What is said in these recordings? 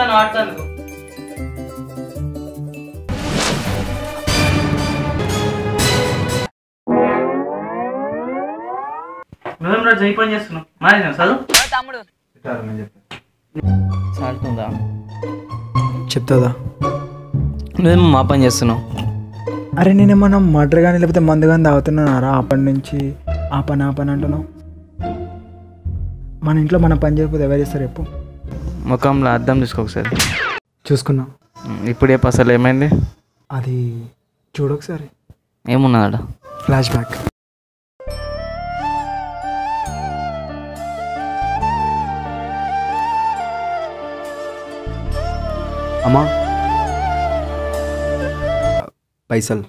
నన్ను వాడుతాను నువ్వేం రోజు ఈ పని చేస్తున్నావు మారేనా చదువు తమ్ముడు సాగుతుందా చెప్తుందా నువ్వేమో మా పని చేస్తున్నావు అరే నేనేమన్నా మర్డర్ కానీ లేకపోతే మందు కానీ తాగుతున్నారా అప్పటి నుంచి ఆ పని ఆ పని అంటున్నావు మన ఇంట్లో మనం పని చేయకపోతే ఎవరు చేస్తారు చెప్పు ముఖంలో అద్దం తీసుకో ఒకసారి చూసుకున్నా ఇప్పుడు చెప్పు అసలు ఏమైంది అది చూడొకసారి ఏమున్నదాడ ఫ్లాష్ బ్యాక్ అమ్మా పైసలు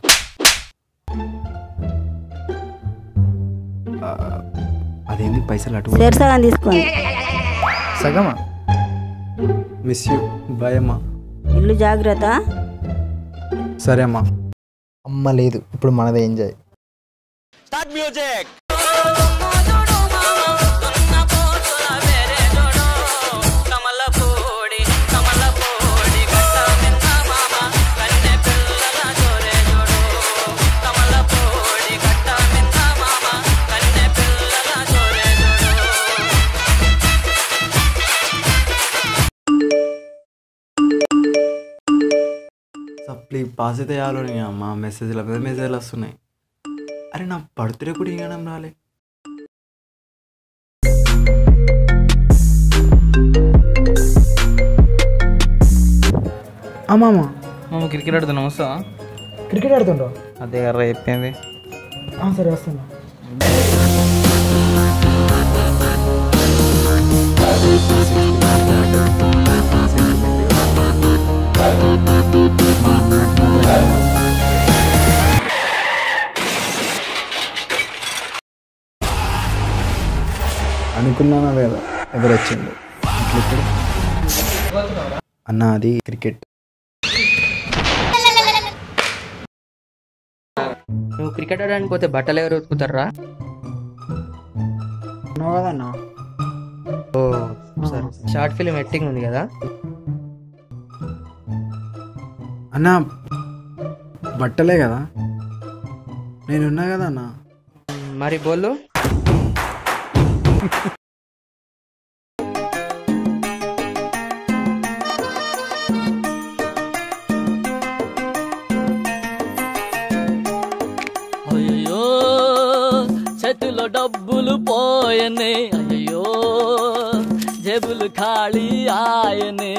ఆ, అదేంది పైసలు అటు సగం తీసుకోండి సగమా మిస్ యూ బాయ్ అమ్మా ఇల్లు జాగ్రత్త సరే అమ్మా అమ్మ లేదు ఇప్పుడు మనదే ఎంజాయ్ సప్లీ పాస్ అయితే చాలు నీ అమ్మ మెసేజ్ల మీద మెసేజ్లు వస్తున్నాయి అరే నా బర్త్డే కూడా ఇవ్వడం రాలే అమ్మా అమ్మా మేము క్రికెట్ ఆడుతున్నాం వస్తావా క్రికెట్ ఆడుతుంటావు అదే కర్ర చెప్పింది సరే వస్తున్నా అనుకున్నానా లేదా ఎవరు వచ్చిండు ఇట్లా ఇప్పుడు అన్న అది క్రికెట్ నువ్వు క్రికెట్ ఆడడానికి పోతే బట్టలు ఎవరు ఉతుకుతారా ఉన్నావు కదన్నా ఓ సరే షార్ట్ ఫిల్మ్ ఎట్టింగ్ ఉంది కదా అన్న బట్టలే కదా నేనున్నా కదా అన్న మరి బోళ్ళు అయ్యో చేతిలో డబ్బులు పోయనే అయ్యో జేబులు ఖాళీ ఆయనే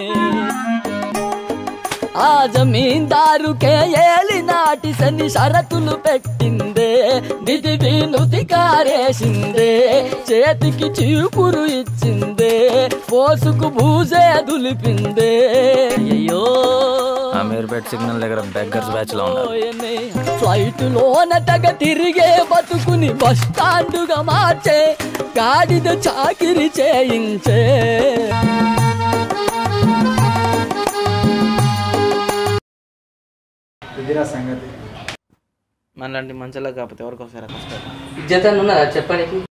ఆ జమీందారుకే ఏలి నాటి శని షరతులు పెట్టిందే నిధి వినుతి కారేసిందే చేతికి చీపురు ఇచ్చిందే పోసుకు భూజే దులిపిందే అయ్యో అమీర్పేట్ సిగ్నల్ దగ్గర బెగ్గర్స్ బ్యాచ్ లో ఉన్నారు ఫ్లైట్ లోన తగ తిరిగే బతుకుని బస్ స్టాండుగా మార్చే గాడిద చాకిరి చేయించే ఇదిరా సంగతి మనలాంటి మంచిలా కాకపోతే ఎవరికి వస్తారా కష్టం ఇజ్జత ఉన్నదా చెప్పడానికి